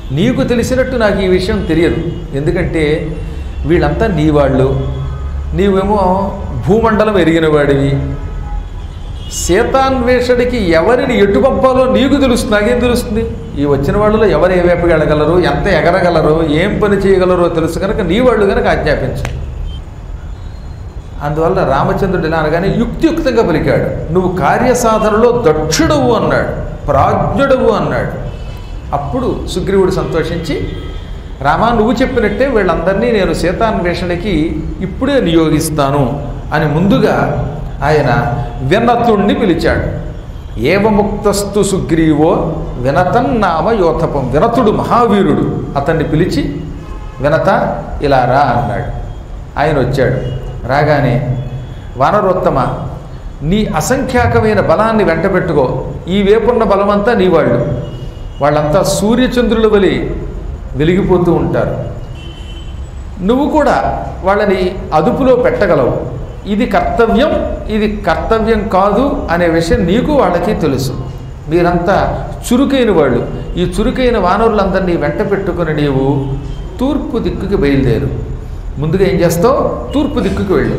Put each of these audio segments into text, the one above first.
నీకు తెలిసినట్టు నాకు ఈ విషయం తెలియదు ఎందుకంటే వీళ్ళంతా నీ వాళ్ళు నీవేమో భూమండలం ఎరిగిన వాడివి సీతాన్వేషణకి ఎవరిని ఎటు పంపాలో నీకు తెలుస్తుంది నాకేం తెలుస్తుంది ఈ వచ్చిన వాళ్ళలో ఎవరు ఏ వైపుకి వెళ్ళగలరు ఎంత ఎగరగలరు ఏం పని చేయగలరో తెలుసు కనుక నీ వాళ్ళు కనుక ఆజ్ఞాపించు అందువల్ల రామచంద్రుడు ఇలా అనగానే యుక్తియుక్తంగా పలికాడు నువ్వు కార్యసాధనలో దక్షుడవు అన్నాడు ప్రాజ్ఞుడవు అన్నాడు అప్పుడు సుగ్రీవుడు సంతోషించి రామా నువ్వు చెప్పినట్టే వీళ్ళందరినీ నేను సీతాన్వేషణకి ఇప్పుడే నియోగిస్తాను అని ముందుగా ఆయన వినతుణ్ణి పిలిచాడు ఏవముక్తస్తు సుగ్రీవో వినతన్నామ యోథపం వినతుడు మహావీరుడు అతన్ని పిలిచి వినత ఇలా రా అన్నాడు ఆయన వచ్చాడు రాగానే వానరోత్తమ నీ అసంఖ్యాకమైన బలాన్ని వెంటబెట్టుకో ఈ వేపున్న బలమంతా నీ వాళ్ళు వాళ్ళంతా సూర్యచంద్రుల వలి వెలిగిపోతూ ఉంటారు నువ్వు కూడా వాళ్ళని అదుపులో పెట్టగలవు ఇది కర్తవ్యం ఇది కర్తవ్యం కాదు అనే విషయం నీకు వాళ్ళకి తెలుసు మీరంతా చురుకైన వాళ్ళు ఈ చురుకైన వానరులందరినీ వెంట పెట్టుకుని నీవు తూర్పు దిక్కుకి బయలుదేరు ముందుగా ఏం చేస్తావు తూర్పు దిక్కుకి వెళ్ళు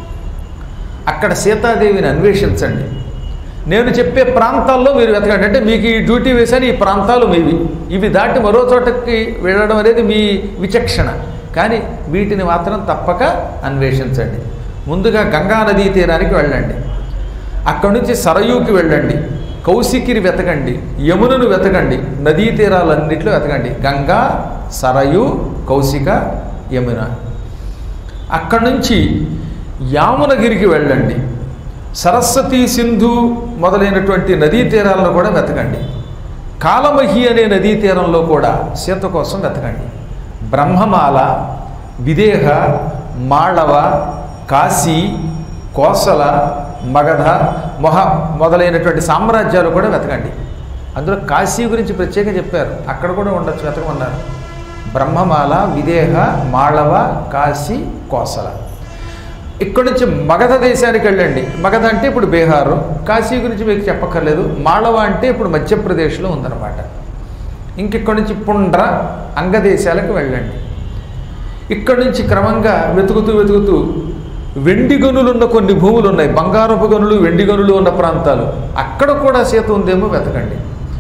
అక్కడ సీతాదేవిని అన్వేషించండి నేను చెప్పే ప్రాంతాల్లో మీరు వెతకండి అంటే మీకు ఈ డ్యూటీ వేశాను ఈ ప్రాంతాలు మీవి ఇవి దాటి మరో చోటకి వెళ్ళడం అనేది మీ విచక్షణ కానీ వీటిని మాత్రం తప్పక అన్వేషించండి ముందుగా గంగా నదీ తీరానికి వెళ్ళండి అక్కడి నుంచి సరయూకి వెళ్ళండి కౌశికిని వెతకండి యమునను వెతకండి నదీ తీరాలన్నింటిలో వెతకండి గంగా సరయు కౌశిక యమున అక్కడి నుంచి యామునగిరికి వెళ్ళండి సరస్వతి సింధు మొదలైనటువంటి నదీ తీరాలను కూడా వెతకండి కాలమహి అనే నదీ తీరంలో కూడా సీత కోసం వెతకండి బ్రహ్మమాల విదేహ మాళవ కాశీ కోసల మగధ మొహ మొదలైనటువంటి సామ్రాజ్యాలు కూడా వెతకండి అందులో కాశీ గురించి ప్రత్యేకంగా చెప్పారు అక్కడ కూడా ఉండొచ్చు వెతకమన్నారు బ్రహ్మమాల విదేహ మాళవ కాశీ కోసల ఇక్కడి నుంచి మగధ దేశానికి వెళ్ళండి మగధ అంటే ఇప్పుడు బీహారు కాశీ గురించి మీకు చెప్పక్కర్లేదు మాళవ అంటే ఇప్పుడు మధ్యప్రదేశ్లో ఉందన్నమాట ఇంకిక్కడి నుంచి పుండ్ర అంగదేశాలకు వెళ్ళండి ఇక్కడి నుంచి క్రమంగా వెతుకుతూ వెతుకుతూ వెండి గనులు ఉన్న కొన్ని భూములు ఉన్నాయి బంగారపు గనులు వెండి గనులు ఉన్న ప్రాంతాలు అక్కడ కూడా సీత ఉందేమో వెతకండి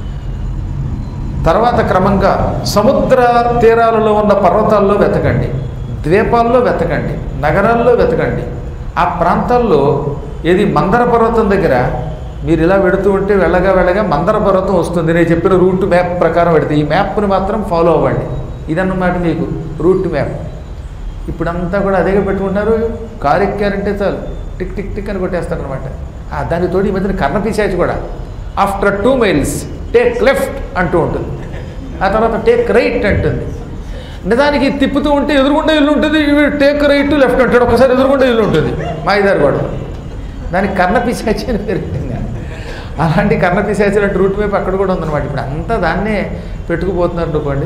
తర్వాత క్రమంగా సముద్ర తీరాలలో ఉన్న పర్వతాల్లో వెతకండి ద్వీపాల్లో వెతకండి నగరాల్లో వెతకండి ఆ ప్రాంతాల్లో ఏది మందర పర్వతం దగ్గర మీరు ఇలా వెడుతూ ఉంటే వెళ్ళగా వెళ్ళగా మందర పర్వతం వస్తుంది నేను చెప్పిన రూట్ మ్యాప్ ప్రకారం పెడితే ఈ మ్యాప్ని మాత్రం ఫాలో అవ్వండి ఇదన్నమాట మీకు రూట్ మ్యాప్ ఇప్పుడంతా కూడా అదేగా పెట్టుకుంటున్నారు కారు ఎక్కారంటే చాలు టిక్ టిక్ టిక్ అని కొట్టేస్తారనమాట దాని తోడు ఈ మధ్యన కర్ణ పిశాచి కూడా after two miles take left అంటూ ఉంటుంది ఆ తర్వాత టేక్ రైట్ అంటుంది నిజానికి తిప్పుతూ ఉంటే ఎదురుగుండా ఇల్లు ఉంటుంది ఇవి టేక్ రైట్ లెఫ్ట్ అంటాడు ఒకసారి ఎదురుగుండా ఇల్లు ఉంటుంది మా ఇదారు కూడా దానికి కర్ణ పిశాచి అని పెరుగుతుంది అలాంటి కర్ణ పిశాచి లాంటి రూట్ వైపు అక్కడ కూడా ఉందన్నమాట ఇప్పుడు అంతా దాన్నే పెట్టుకుపోతున్నారు అనుకోండి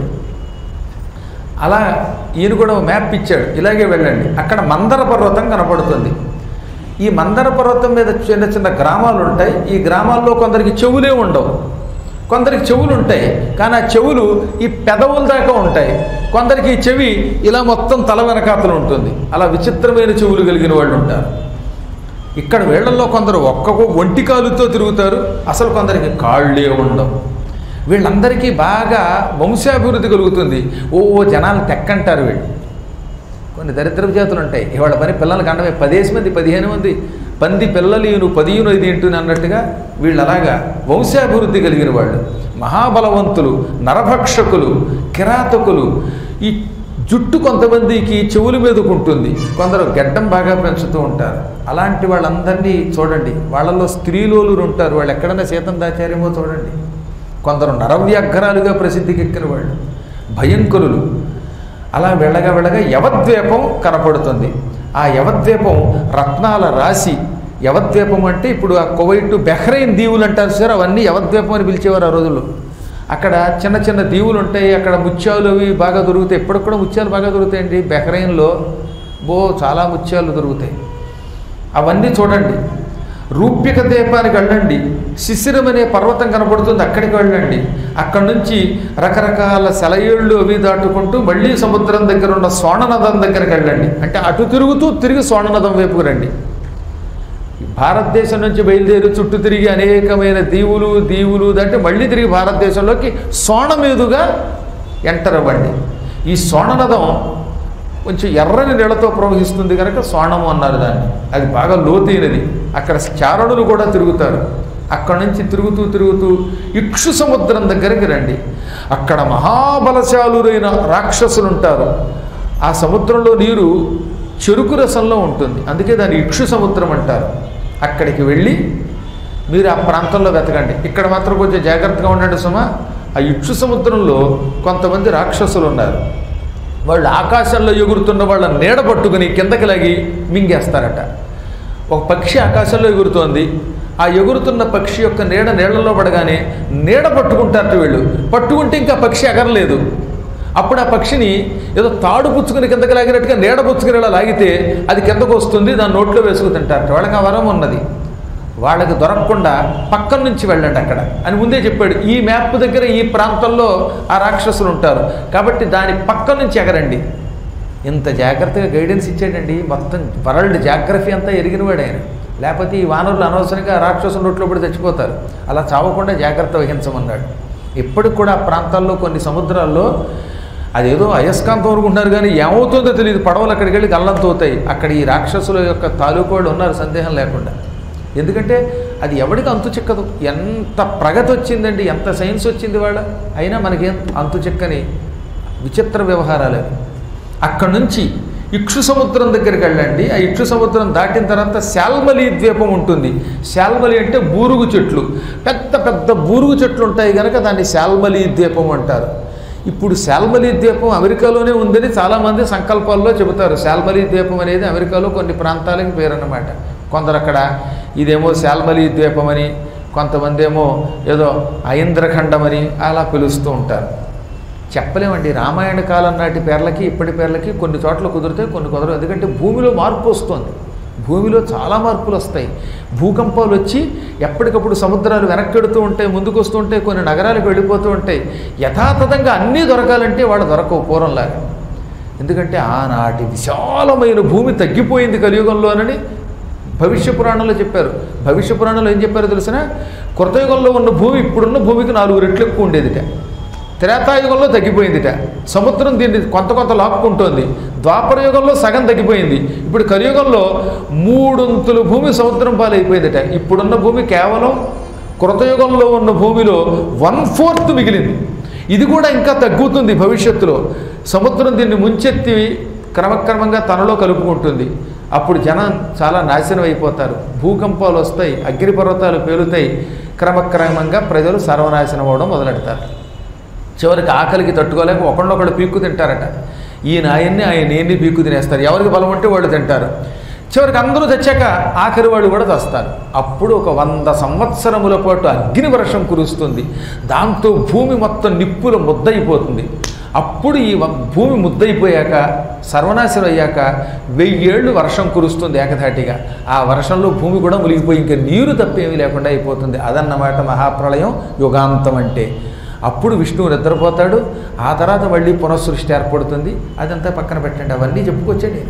అలా ఈయన కూడా ఓ మ్యాప్ ఇచ్చాడు ఇలాగే వెళ్ళండి అక్కడ మందర పర్వతం కనపడుతుంది ఈ మందర పర్వతం మీద చిన్న చిన్న గ్రామాలు ఉంటాయి ఈ గ్రామాల్లో కొందరికి చెవులే ఉండవు కొందరికి చెవులు ఉంటాయి కానీ ఆ చెవులు ఈ పెదవుల దాకా ఉంటాయి కొందరికి ఈ చెవి ఇలా మొత్తం తల వెనకాతలు ఉంటుంది అలా విచిత్రమైన చెవులు కలిగిన వాళ్ళు ఉంటారు ఇక్కడ వీళ్ళల్లో కొందరు ఒక్కొక్క ఒంటి కాలుతో తిరుగుతారు అసలు కొందరికి కాళ్ళే ఉండవు వీళ్ళందరికీ బాగా వంశాభివృద్ధి కలుగుతుంది ఓ ఓ జనాలు తెక్కంటారు వీళ్ళు కొన్ని దరిద్రపు జాతులు ఉంటాయి ఇవాళ పని పిల్లలు కండమే పదేసి మంది పదిహేను మంది పంది పిల్లలు నువ్వు పదిహేను ఇది ఇంటుంది అన్నట్టుగా వీళ్ళు అలాగా వంశాభివృద్ధి కలిగిన వాళ్ళు మహాబలవంతులు నరభక్షకులు కిరాతకులు ఈ జుట్టు కొంతమందికి చెవుల మీదకుంటుంది కొందరు గడ్డం బాగా పెంచుతూ ఉంటారు అలాంటి వాళ్ళందరినీ చూడండి వాళ్ళల్లో స్త్రీలోలు ఉంటారు వాళ్ళు ఎక్కడన్నా సీతం దాచారేమో చూడండి కొందరు నరవ్యాఘ్రాలుగా ప్రసిద్ధికెక్కిన వాళ్ళు భయంకరులు అలా వెళ్ళగా వెళ్ళగా యవద్వీపం కనపడుతుంది ఆ యవద్వీపం రత్నాల రాశి యవద్వీపం అంటే ఇప్పుడు ఆ కువైట్ బెహ్రైన్ దీవులు అంటారు సార్ అవన్నీ యవద్వీపం అని పిలిచేవారు ఆ రోజుల్లో అక్కడ చిన్న చిన్న దీవులు ఉంటాయి అక్కడ ముత్యాలు అవి బాగా దొరుకుతాయి ఇప్పటికి కూడా ముత్యాలు బాగా దొరుకుతాయండి బెహ్రైన్లో బో చాలా ముత్యాలు దొరుకుతాయి అవన్నీ చూడండి రూప్యక దీపానికి వెళ్ళండి శిశిరం అనే పర్వతం కనబడుతుంది అక్కడికి వెళ్ళండి అక్కడి నుంచి రకరకాల సెలయేళ్ళు అవి దాటుకుంటూ మళ్ళీ సముద్రం దగ్గర ఉన్న సోణనదం దగ్గరికి వెళ్ళండి అంటే అటు తిరుగుతూ తిరిగి సోణనదం వైపుకు రండి భారతదేశం నుంచి బయలుదేరి చుట్టూ తిరిగి అనేకమైన దీవులు దీవులు అంటే మళ్ళీ తిరిగి భారతదేశంలోకి సోణ మీదుగా ఎంటర్ అవ్వండి ఈ సోణనదం కొంచెం ఎర్రని నీళ్ళతో ప్రవహిస్తుంది కనుక సోణము అన్నారు దాన్ని అది బాగా లోతైనది అక్కడ చారణులు కూడా తిరుగుతారు అక్కడ నుంచి తిరుగుతూ తిరుగుతూ ఇక్షు సముద్రం దగ్గరికి రండి అక్కడ మహాబలశాలురైన రాక్షసులు ఉంటారు ఆ సముద్రంలో నీరు చెరుకు రసంలో ఉంటుంది అందుకే దాన్ని ఇక్షు సముద్రం అంటారు అక్కడికి వెళ్ళి మీరు ఆ ప్రాంతంలో వెతకండి ఇక్కడ మాత్రం కొంచెం జాగ్రత్తగా ఉండండి సుమా ఆ ఇక్షు సముద్రంలో కొంతమంది రాక్షసులు ఉన్నారు వాళ్ళు ఆకాశంలో ఎగురుతున్న వాళ్ళ నీడ పట్టుకుని కిందకి లాగి మింగేస్తారట ఒక పక్షి ఆకాశంలో ఎగురుతోంది ఆ ఎగురుతున్న పక్షి యొక్క నీడ నీళ్లలో పడగానే నీడ పట్టుకుంటారట వీళ్ళు పట్టుకుంటే ఇంకా పక్షి ఎగరలేదు అప్పుడు ఆ పక్షిని ఏదో తాడు పుచ్చుకుని కిందకి లాగినట్టుగా నీడ పుచ్చుకుని ఇలా లాగితే అది కిందకు వస్తుంది దాని నోట్లో వేసుకు తింటారట వాళ్ళకి ఆ వరం ఉన్నది వాళ్ళకి దొరకకుండా పక్కన నుంచి వెళ్ళండి అక్కడ అని ముందే చెప్పాడు ఈ మ్యాప్ దగ్గర ఈ ప్రాంతంలో ఆ రాక్షసులు ఉంటారు కాబట్టి దాని పక్క నుంచి ఎగరండి ఇంత జాగ్రత్తగా గైడెన్స్ ఇచ్చాడండి మొత్తం వరల్డ్ జాగ్రఫీ అంతా ఎరిగినవాడు ఆయన లేకపోతే ఈ వానరులు అనవసరంగా రాక్షసుల నోట్లో పడి చచ్చిపోతారు అలా చావకుండా జాగ్రత్త వహించమన్నాడు ఇప్పటికి కూడా ఆ ప్రాంతాల్లో కొన్ని సముద్రాల్లో అదేదో అయస్కాంతం అనుకుంటున్నారు కానీ ఏమవుతుందో తెలియదు పడవలు అక్కడికి వెళ్ళి గల్లంతో అవుతాయి అక్కడ ఈ రాక్షసుల యొక్క తాలూకోళ్ళు ఉన్నారు సందేహం లేకుండా ఎందుకంటే అది ఎవడికి అంతు చిక్కదు ఎంత ప్రగతి వచ్చిందండి ఎంత సైన్స్ వచ్చింది వాళ్ళ అయినా మనకేం అంతు చిక్కని విచిత్ర వ్యవహారాలు అవి అక్కడి నుంచి ఇక్షు సముద్రం దగ్గరికి వెళ్ళండి ఆ ఇక్షు సముద్రం దాటిన తర్వాత శాల్మలి ద్వీపం ఉంటుంది శాల్మలి అంటే బూరుగు చెట్లు పెద్ద పెద్ద బూరుగు చెట్లు ఉంటాయి కనుక దాన్ని శాల్మలి ద్వీపం అంటారు ఇప్పుడు శాల్మలి ద్వీపం అమెరికాలోనే ఉందని చాలామంది సంకల్పాల్లో చెబుతారు శాల్మలి ద్వీపం అనేది అమెరికాలో కొన్ని ప్రాంతాలకి పేరన్నమాట కొందరు అక్కడ ఇదేమో శాల్మలి ద్వీపం అని కొంతమంది ఏమో ఏదో ఐంద్రఖండం అని అలా పిలుస్తూ ఉంటారు చెప్పలేమండి రామాయణ కాలం నాటి పేర్లకి ఇప్పటి పేర్లకి కొన్ని చోట్ల కుదిరితే కొన్ని కుదరవు ఎందుకంటే భూమిలో మార్పు వస్తుంది భూమిలో చాలా మార్పులు వస్తాయి భూకంపాలు వచ్చి ఎప్పటికప్పుడు సముద్రాలు వెనక్కెడుతూ ఉంటాయి ముందుకు వస్తూ ఉంటాయి కొన్ని నగరాలకు వెళ్ళిపోతూ ఉంటాయి యథాతథంగా అన్నీ దొరకాలంటే వాడు దొరకవు పూర్వంలాగా ఎందుకంటే ఆనాటి విశాలమైన భూమి తగ్గిపోయింది కలియుగంలోనని భవిష్య పురాణంలో చెప్పారు భవిష్య పురాణంలో ఏం చెప్పారో తెలిసిన కృతయుగంలో ఉన్న భూమి ఇప్పుడున్న భూమికి నాలుగు రెట్లు ఎక్కువ ఉండేదిట త్రేతాయుగంలో తగ్గిపోయిందిట సముద్రం దీన్ని కొంత కొంత లాక్కుంటోంది ద్వాపర యుగంలో సగం తగ్గిపోయింది ఇప్పుడు కలియుగంలో మూడొంతులు భూమి సముద్రం పాలైపోయిందిట ఇప్పుడున్న భూమి కేవలం కృతయుగంలో ఉన్న భూమిలో వన్ ఫోర్త్ మిగిలింది ఇది కూడా ఇంకా తగ్గుతుంది భవిష్యత్తులో సముద్రం దీన్ని ముంచెత్తి క్రమక్రమంగా తనలో కలుపుకుంటుంది అప్పుడు జనం చాలా నాశనం అయిపోతారు భూకంపాలు వస్తాయి అగ్నిపర్వతాలు పేలుతాయి క్రమక్రమంగా ప్రజలు సర్వనాశనం అవ్వడం మొదలెడతారు చివరికి ఆకలికి తట్టుకోలేక ఒకళ్ళొకళ్ళు పీక్కు తింటారట ఈయన ఆయన్ని ఆయన ఏంటి పీక్కు తినేస్తారు ఎవరికి బలం ఉంటే వాళ్ళు తింటారు చివరికి అందరూ తెచ్చాక ఆఖరి వాళ్ళు కూడా తెస్తారు అప్పుడు ఒక వంద సంవత్సరముల పాటు అగ్ని వర్షం కురుస్తుంది దాంతో భూమి మొత్తం నిప్పులు ముద్దయిపోతుంది అప్పుడు ఈ వ- భూమి ముద్దయిపోయాక సర్వనాశనం అయ్యాక వెయ్యేళ్ళు వర్షం కురుస్తుంది ఏకధాటిగా ఆ వర్షంలో భూమి కూడా మునిగిపోయి ఇంకా నీరు తప్పేమీ లేకుండా అయిపోతుంది అదన్నమాట మహాప్రళయం యుగాంతం అంటే అప్పుడు విష్ణువు నిద్రపోతాడు ఆ తర్వాత మళ్ళీ పునఃసృష్టి ఏర్పడుతుంది అదంతా పక్కన పెట్టండి అవన్నీ చెప్పుకొచ్చే నేను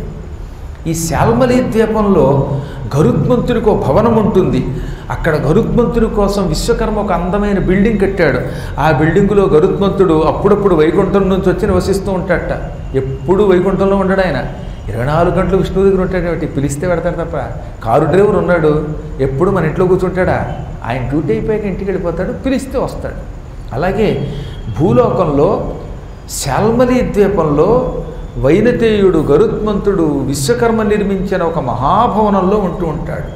ఈ శాల్మలి ద్వీపంలో గరుత్మంతుడికి ఒక భవనం ఉంటుంది అక్కడ గరుత్మంతుడి కోసం విశ్వకర్మ ఒక అందమైన బిల్డింగ్ కట్టాడు ఆ బిల్డింగులో గరుత్మంతుడు అప్పుడప్పుడు వైకుంఠం నుంచి వచ్చి నివసిస్తూ ఉంటాడట ఎప్పుడు వైకుంఠంలో ఉండడు ఆయన ఇరవై నాలుగు గంటలు విష్ణువు దగ్గర ఉంటాడు కాబట్టి పిలిస్తే పెడతాడు తప్ప కారు డ్రైవర్ ఉన్నాడు ఎప్పుడు మన ఇంట్లో కూర్చుంటాడా ఆయన డ్యూటీ అయిపోయాక ఇంటికి వెళ్ళిపోతాడు పిలిస్తే వస్తాడు అలాగే భూలోకంలో శాల్మలి ద్వీపంలో వైనతేయుడు గరుత్మంతుడు విశ్వకర్మ నిర్మించిన ఒక మహాభవనంలో ఉంటూ ఉంటాడు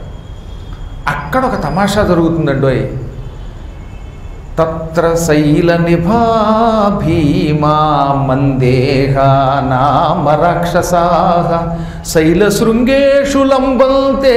అక్కడ ఒక తమాషా జరుగుతుందండోయ్ తత్ర శైల నిభా భీమా మందేహ నామ రాక్షసా శైల శృంగేషు లంబంతే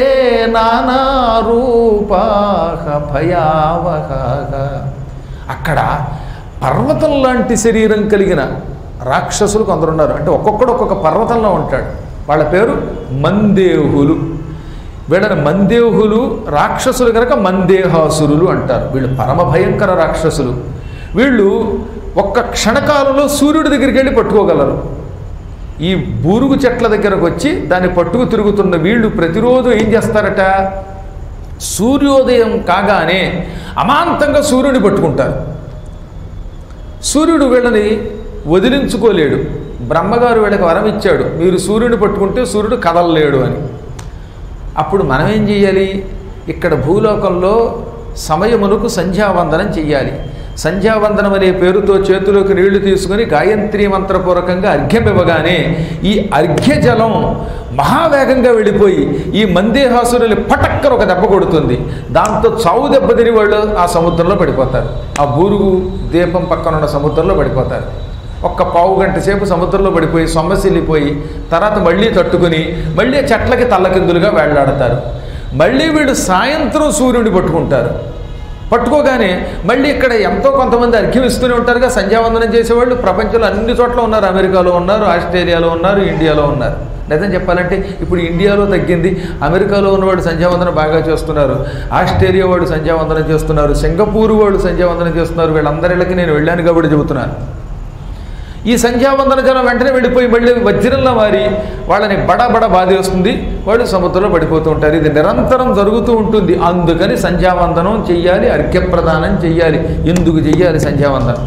నానారూపాహ భయావహ అక్కడ పర్వతం లాంటి శరీరం కలిగిన రాక్షసులు కొందరున్నారు అంటే ఒక్కొక్కడు ఒక్కొక్క పర్వతంలో ఉంటాడు వాళ్ళ పేరు మందేహులు వీళ్ళని మందేహులు రాక్షసులు కనుక మందేహాసురులు అంటారు వీళ్ళు పరమ భయంకర రాక్షసులు వీళ్ళు ఒక్క క్షణకాలంలో సూర్యుడి దగ్గరికి వెళ్ళి పట్టుకోగలరు ఈ బూరుగు చెట్ల దగ్గరకు వచ్చి దాన్ని పట్టుకు తిరుగుతున్న వీళ్ళు ప్రతిరోజు ఏం చేస్తారట సూర్యోదయం కాగానే అమాంతంగా సూర్యుడిని పట్టుకుంటారు సూర్యుడు వీళ్ళని వదిలించుకోలేడు బ్రహ్మగారు వీళ్ళకి వరం ఇచ్చాడు మీరు సూర్యుడిని పట్టుకుంటే సూర్యుడు కదలలేడు అని అప్పుడు మనం ఏం చెయ్యాలి ఇక్కడ భూలోకంలో సమయమునకు సంధ్యావందనం చెయ్యాలి సంధ్యావందనం అనే పేరుతో చేతిలోకి నీళ్లు తీసుకుని గాయత్రి మంత్రపూర్వకంగా అర్ఘ్యం ఇవ్వగానే ఈ అర్ఘ్య జలం మహావేగంగా వెళ్ళిపోయి ఈ మందేహాసురుని పటక్కర ఒక దెబ్బ కొడుతుంది దాంతో చావు దెబ్బ తిని వాళ్ళు ఆ సముద్రంలో పడిపోతారు ఆ బూరుగు దీపం పక్కన ఉన్న సముద్రంలో పడిపోతారు ఒక్క పావు గంట సేపు సముద్రంలో పడిపోయి సొమ్మసిల్లిపోయి తర్వాత మళ్ళీ తట్టుకుని మళ్ళీ చెట్లకి తల్లకిందులుగా వేళ్లాడతారు మళ్ళీ వీళ్ళు సాయంత్రం సూర్యుడిని పట్టుకుంటారు పట్టుకోగానే మళ్ళీ ఇక్కడ ఎంతో కొంతమంది అర్ఘ్యం ఇస్తూనే ఉంటారుగా సంధ్యావందనం చేసేవాళ్ళు ప్రపంచంలో అన్ని చోట్ల ఉన్నారు అమెరికాలో ఉన్నారు ఆస్ట్రేలియాలో ఉన్నారు ఇండియాలో ఉన్నారు నిజం చెప్పాలంటే ఇప్పుడు ఇండియాలో తగ్గింది అమెరికాలో ఉన్నవాడు సంధ్యావందనం బాగా చేస్తున్నారు ఆస్ట్రేలియా వాడు సంధ్యావందనం చేస్తున్నారు సింగపూర్ వాడు సంధ్యావందనం చేస్తున్నారు వీళ్ళందరిళ్ళకి నేను వెళ్ళాను కాబట్టి చెబుతున్నాను ఈ సంధ్యావందన జనం వెంటనే వెళ్ళిపోయి మళ్ళీ వజ్రంలో మారి వాళ్ళని బడా బడా బాధేస్తుంది వాళ్ళు సముద్రంలో పడిపోతూ ఉంటారు ఇది నిరంతరం జరుగుతూ ఉంటుంది అందుకని సంధ్యావందనం చెయ్యాలి అర్ఘ్యప్రదానం చెయ్యాలి ఎందుకు చెయ్యాలి సంధ్యావందనం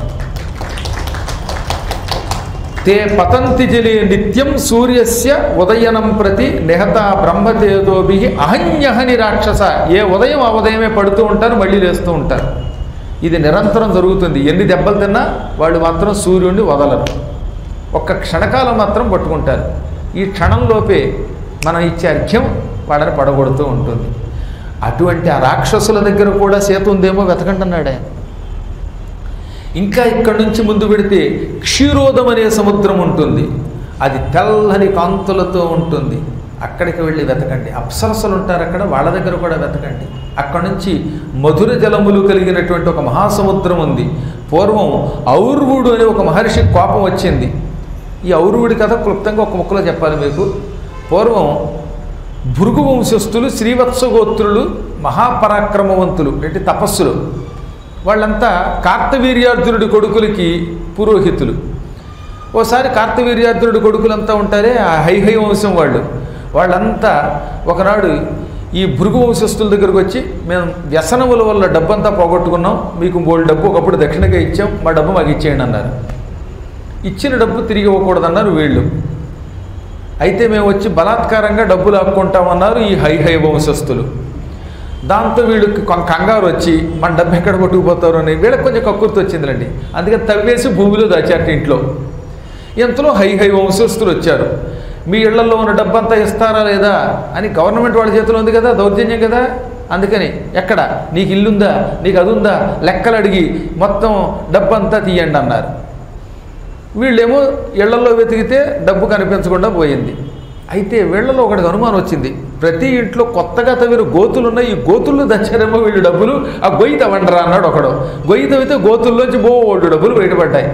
తే పతంతి జలే నిత్యం సూర్యస్య ఉదయనం ప్రతి నిహత బ్రహ్మతేజోభి అహన్యహని రాక్షస ఏ ఉదయం ఆ ఉదయమే పడుతూ ఉంటారు మళ్ళీ లేస్తూ ఉంటారు ఇది నిరంతరం జరుగుతుంది ఎన్ని దెబ్బలు తిన్నా వాళ్ళు మాత్రం సూర్యుడిని వదలరు ఒక్క క్షణకాలం మాత్రం పట్టుకుంటారు ఈ క్షణంలోపే మనం ఇచ్చే అర్ఘ్యం వాళ్ళని పడగొడుతూ ఉంటుంది అటువంటి ఆ రాక్షసుల దగ్గర కూడా సీత ఉందేమో వెతకంటున్నాడు ఆయన ఇంకా ఇక్కడి నుంచి ముందు పెడితే క్షీరోదం అనే సముద్రం ఉంటుంది అది తెల్లని కాంతులతో ఉంటుంది అక్కడికి వెళ్ళి వెతకండి అప్సరసలు ఉంటారు అక్కడ వాళ్ళ దగ్గర కూడా వెతకండి అక్కడ నుంచి మధుర జలములు కలిగినటువంటి ఒక మహాసముద్రం ఉంది పూర్వం ఔర్వుడు అనే ఒక మహర్షి కోపం వచ్చింది ఈ ఔర్వుడి కథ క్లుప్తంగా ఒక ముక్కలో చెప్పాలి మీకు పూర్వం భృగు వంశస్థులు శ్రీవత్సగోత్రులు మహాపరాక్రమవంతులు అంటే తపస్సులు వాళ్ళంతా కార్తవీర్యార్జునుడి కొడుకులకి పురోహితులు ఓసారి కార్తవీర్యార్జునుడి కొడుకులంతా ఉంటారే ఆ హైహై వంశం వాళ్ళు వాళ్ళంతా ఒకనాడు ఈ భృగు వంశస్థుల దగ్గరకు వచ్చి మేము వ్యసనముల వల్ల డబ్బంతా పోగొట్టుకున్నాం మీకు మూడు డబ్బు ఒకప్పుడు దక్షిణగా ఇచ్చాం మా డబ్బు మాకు ఇచ్చేయండి అన్నారు ఇచ్చిన డబ్బు తిరిగి ఇవ్వకూడదన్నారు వీళ్ళు అయితే మేము వచ్చి బలాత్కారంగా డబ్బులు ఆపుకుంటామన్నారు ఈ హై హై వంశస్థులు దాంతో వీళ్ళకి కొంత కంగారు వచ్చి మన డబ్బు ఎక్కడ పట్టుకుపోతారు అని వీళ్ళకి కొంచెం కక్కుర్తి వచ్చిందిలండి అందుకని తవ్వేసి భూమిలో దాచారట ఇంట్లో ఇంతలో హై హై వంశస్థులు వచ్చారు మీ ఇళ్లలో ఉన్న డబ్బంతా ఇస్తారా లేదా అని గవర్నమెంట్ వాళ్ళ చేతిలో ఉంది కదా దౌర్జన్యం కదా అందుకని ఎక్కడ నీకు ఇల్లుందా నీకు అది ఉందా లెక్కలు అడిగి మొత్తం డబ్బంతా తీయండి అన్నారు వీళ్ళేమో ఇళ్లలో వెతికితే డబ్బు కనిపించకుండా పోయింది అయితే వీళ్ళలో ఒకటికి అనుమానం వచ్చింది ప్రతి ఇంట్లో కొత్తగా తవ్విన గోతులు ఉన్నాయి ఈ గోతుల్లో దచ్చారేమో వీళ్ళు డబ్బులు ఆ గొయ్యి తవ్వండరా అన్నాడు ఒకడు గొయ్యి తవ్వితే గోతుల్లోంచి బోడు డబ్బులు బయటపడ్డాయి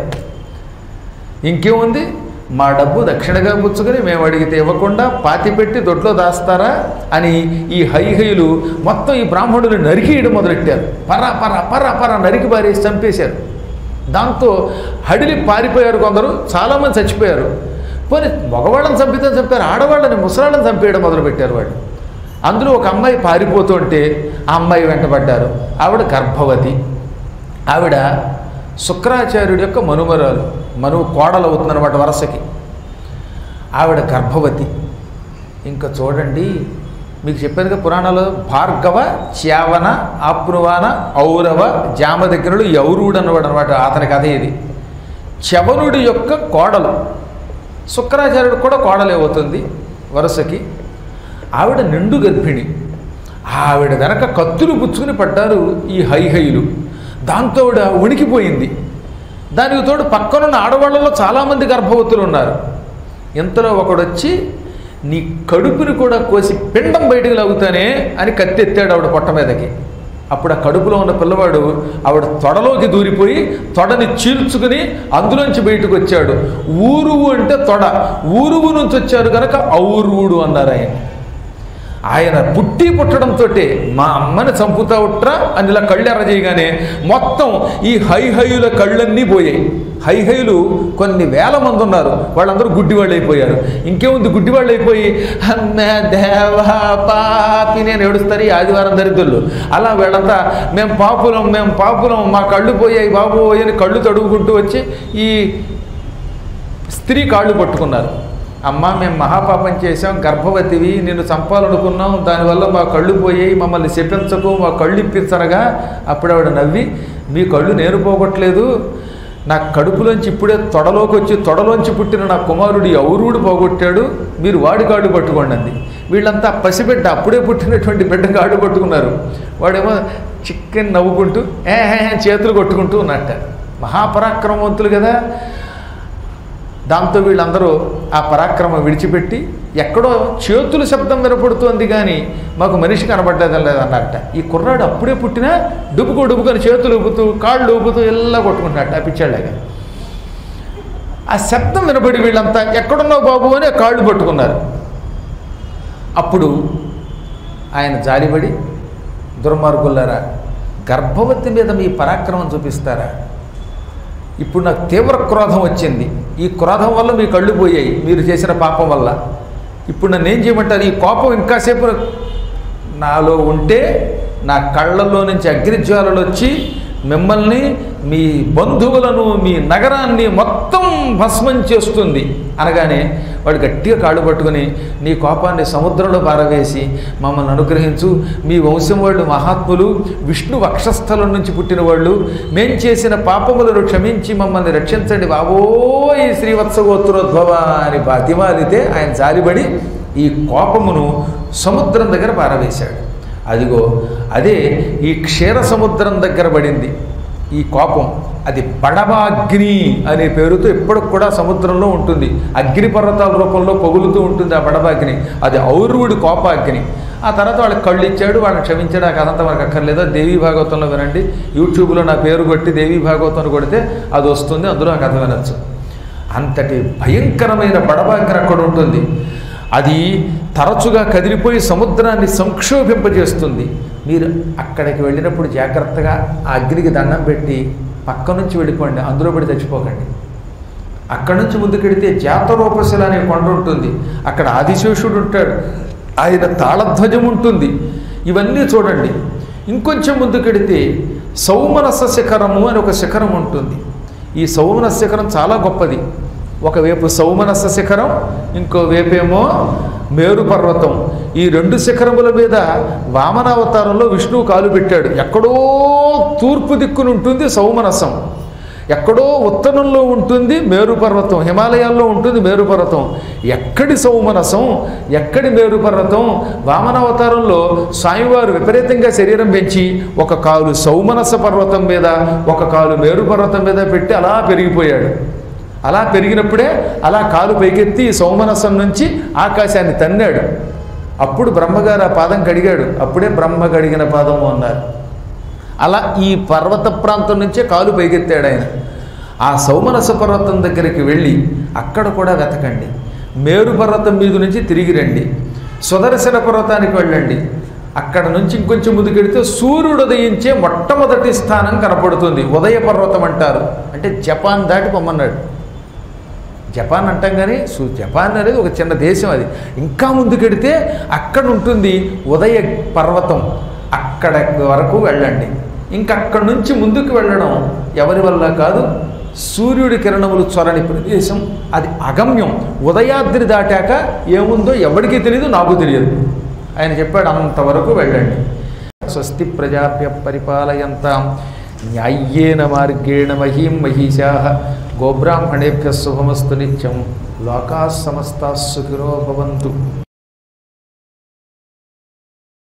ఇంకేముంది మా డబ్బు దక్షిణగా పుచ్చుకొని మేము అడిగితే ఇవ్వకుండా పాతిపెట్టి దొడ్లో దాస్తారా అని ఈ హైహైలు మొత్తం ఈ బ్రాహ్మణులు నరికేయడం మొదలెట్టారు పర పర పర పర నరికి పారేసి చంపేశారు దాంతో హడిలి పారిపోయారు కొందరు చాలామంది చచ్చిపోయారు పోనీ మగవాళ్ళని చంపితే చంపారు ఆడవాళ్ళని ముసలాళ్ళని చంపేయడం మొదలుపెట్టారు వాళ్ళు అందులో ఒక అమ్మాయి పారిపోతుంటే ఆ అమ్మాయి వెంటబడ్డారు ఆవిడ గర్భవతి ఆవిడ శుక్రాచార్యుడి యొక్క మనుమరాలు మనువు కోడలు అవుతుందన్నమాట వరసకి ఆవిడ గర్భవతి ఇంకా చూడండి మీకు చెప్పానుగా పురాణాలు భార్గవ చ్యావన ఆప్నువాన ఔరవ జామదగ్నుడు యౌరుడు అన్నవాడు అనమాట అతని కథ ఇది చవనుడి యొక్క కోడలు శుక్రాచార్యుడు కూడా కోడలే అవుతుంది వరుసకి ఆవిడ నిండు గర్భిణి ఆవిడ వెనక కత్తులు పుచ్చుకుని పడ్డారు ఈ హైహైలు దాంతో ఆవిడ ఉనికిపోయింది దానికి తోడు పక్కనున్న ఆడవాళ్ళలో చాలామంది గర్భవతులు ఉన్నారు ఇంతలో ఒకడొచ్చి నీ కడుపుని కూడా కోసి పిండం బయటకు లాగుతానే అని కత్తెత్తాడు ఆవిడ పొట్ట మీదకి అప్పుడు ఆ కడుపులో ఉన్న పిల్లవాడు ఆవిడ తొడలోకి దూరిపోయి తొడని చీల్చుకుని అందులోంచి బయటకు వచ్చాడు ఊరువు అంటే తొడ ఊరువు నుంచి వచ్చారు కనుక ఔరువుడు అన్నారు ఆయన ఆయన పుట్టి పుట్టడంతో మా అమ్మని చంపుతా ఉట్రా అని ఇలా కళ్ళు ఎర్ర చేయగానే మొత్తం ఈ హైహయుల కళ్ళన్నీ పోయాయి హైహయులు కొన్ని వేల మంది ఉన్నారు వాళ్ళందరూ గుడ్డివాళ్ళు అయిపోయారు ఇంకేముంది గుడ్డివాళ్ళు అయిపోయి అమ్మే దేవా పాపి నేను ఏడుస్తారు ఈ ఆదివారం దరిద్రులు అలా వీళ్ళంతా మేము పాపులం మేము పాపులం మా కళ్ళు పోయాయి బాబు అని కళ్ళు తడుగుకుంటూ వచ్చి ఈ స్త్రీ కాళ్ళు పట్టుకున్నారు అమ్మ మేము మహాపాపం చేసాం గర్భవతివి నిన్ను చంపాలనుకున్నాం దానివల్ల మా కళ్ళు పోయాయి మమ్మల్ని శపించకు మా కళ్ళు ఇప్పించనగా అప్పుడు ఆవిడ నవ్వి మీ కళ్ళు నేను పోగొట్టలేదు నా కడుపులోంచి ఇప్పుడే తొడలోకి వచ్చి తొడలోంచి పుట్టిన నా కుమారుడు ఔరుడు పోగొట్టాడు మీరు వాడి కాళ్ళు పట్టుకోండి అంది వీళ్ళంతా పసిబిడ్డ అప్పుడే పుట్టినటువంటి బిడ్డ కాళ్ళు పట్టుకున్నారు వాడేమో చికెన్ నవ్వుకుంటూ ఏ హే హే చేతులు కొట్టుకుంటూ ఉన్నట్ట మహాపరాక్రమవంతులు కదా దాంతో వీళ్ళందరూ ఆ పరాక్రమం విడిచిపెట్టి ఎక్కడో చేతుల శబ్దం వినపడుతోంది కానీ మాకు మనిషి కనబడ్డది లేదన్నారట ఈ కుర్రాడు అప్పుడే పుట్టినా డుబుకు డుబుకొని చేతులు ఊపుతూ కాళ్ళు ఊపుతూ ఇలా కొట్టుకుంటున్నట్ట ఆ పిచ్చాళ్ళగా ఆ శబ్దం వినబడి వీళ్ళంతా ఎక్కడున్నావు బాబు అని ఆ కాళ్ళు పట్టుకున్నారు అప్పుడు ఆయన జాలిపడి దుర్మార్గులారా గర్భవతి మీద మీ పరాక్రమం చూపిస్తారా ఇప్పుడు నాకు తీవ్ర క్రోధం వచ్చింది ఈ క్రోధం వల్ల మీ కళ్ళు పోయాయి మీరు చేసిన పాపం వల్ల ఇప్పుడు నన్ను ఏం చేయమంటారు ఈ కోపం ఇంకాసేపు నాలో ఉంటే నా కళ్ళల్లో నుంచి అగ్నిజ్వాలలు వచ్చి మిమ్మల్ని మీ బంధువులను మీ నగరాన్ని మొత్తం భస్మం చేస్తుంది అనగానే వాడు గట్టిగా కాళ్ళు పట్టుకుని నీ కోపాన్ని సముద్రంలో పారవేసి మమ్మల్ని అనుగ్రహించు మీ వంశం వాళ్ళు మహాత్ములు విష్ణు వక్షస్థలం నుంచి పుట్టిన వాళ్ళు మేం చేసిన పాపములను క్షమించి మమ్మల్ని రక్షించండి బాబోయ్ శ్రీవత్సగోత్రోద్భవ అని బతిమాలితే ఆయన జాలిపడి ఈ కోపమును సముద్రం దగ్గర పారవేశాడు అదిగో అదే ఈ క్షీర సముద్రం దగ్గర పడింది ఈ కోపం అది బడబాగ్ని అనే పేరుతో ఇప్పటికి కూడా సముద్రంలో ఉంటుంది అగ్ని పర్వతాల రూపంలో పొగులుతూ ఉంటుంది ఆ బడబాగ్ని అది ఔరువుడి కోపాగ్ని ఆ తర్వాత వాళ్ళకి కళ్ళు ఇచ్చాడు వాళ్ళని క్షమించాడు ఆ కథ అంతా మనకు అక్కర్లేదో దేవీ భాగవతంలో వినండి యూట్యూబ్లో నా పేరు కొట్టి దేవీ భాగవతం కొడితే అది వస్తుంది అందులో ఆ కథ వినొచ్చు అంతటి భయంకరమైన బడబాగ్ని అక్కడ ఉంటుంది అది తరచుగా కదిలిపోయి సముద్రాన్ని సంక్షోభింపజేస్తుంది మీరు అక్కడికి వెళ్ళినప్పుడు జాగ్రత్తగా ఆ అగ్నికి దండం పెట్టి పక్క నుంచి వెళ్ళిపోండి అందులో పడి చచ్చిపోకండి అక్కడి నుంచి ముందుకెడితే జాతరూపశిల అనే కొండ ఉంటుంది అక్కడ ఆదిశేషుడు ఉంటాడు ఆయన తాళధ్వజం ఉంటుంది ఇవన్నీ చూడండి ఇంకొంచెం ముందుకెడితే సౌమనస శిఖరము అని ఒక శిఖరం ఉంటుంది ఈ సౌమనస శిఖరం చాలా గొప్పది ఒకవైపు సౌమనస శిఖరం ఇంకో వైపేమో మేరు పర్వతం ఈ రెండు శిఖరముల మీద వామనావతారంలో విష్ణువు కాలు పెట్టాడు ఎక్కడో తూర్పు దిక్కున ఉంటుంది సౌమనసం ఎక్కడో ఉత్తరంలో ఉంటుంది మేరు పర్వతం హిమాలయాల్లో ఉంటుంది మేరు పర్వతం ఎక్కడి సౌమనసం ఎక్కడి మేరు పర్వతం వామనావతారంలో స్వామివారు విపరీతంగా శరీరం పెంచి ఒక కాలు సౌమనస పర్వతం మీద ఒక కాలు మేరు పర్వతం మీద పెట్టి అలా పెరిగిపోయాడు అలా పెరిగినప్పుడే అలా కాలు పైకెత్తి సౌమనసం నుంచి ఆకాశాన్ని తన్నాడు అప్పుడు బ్రహ్మగారు ఆ పాదం కడిగాడు అప్పుడే బ్రహ్మ కడిగిన పాదము అన్నారు అలా ఈ పర్వత ప్రాంతం నుంచే కాలు పైకెత్తాడు ఆయన ఆ సౌమనస పర్వతం దగ్గరికి వెళ్ళి అక్కడ కూడా వెతకండి మేరు పర్వతం మీద నుంచి తిరిగి రండి సుదర్శన పర్వతానికి వెళ్ళండి అక్కడ నుంచి ఇంకొంచెం ముందుకెడితే సూర్యుడు ఉదయించే మొట్టమొదటి స్థానం కనపడుతుంది ఉదయ పర్వతం అంటారు అంటే జపాన్ దాటి పొమ్మన్నాడు జపాన్ అంటాం కానీ సు జపాన్ అనేది ఒక చిన్న దేశం అది ఇంకా ముందుకెడితే అక్కడ ఉంటుంది ఉదయ పర్వతం అక్కడ వరకు వెళ్ళండి ఇంకా అక్కడి నుంచి ముందుకు వెళ్ళడం ఎవరి వల్ల కాదు సూర్యుడి కిరణములు చొరని ప్రదేశం అది అగమ్యం ఉదయాద్రి దాటాక ఏముందో ఎవరికీ తెలియదు నాకు తెలియదు ఆయన చెప్పాడు అంతవరకు వెళ్ళండి స్వస్తి ప్రజాభ్య పరిపాలయంతాం న్యాయ్యేన మార్గేణ మహీం మహిషా గోబ్రాహ్మణేభ్య శుభమస్తు నిత్యం లోకా సమస్తా సుఖినో భవంతు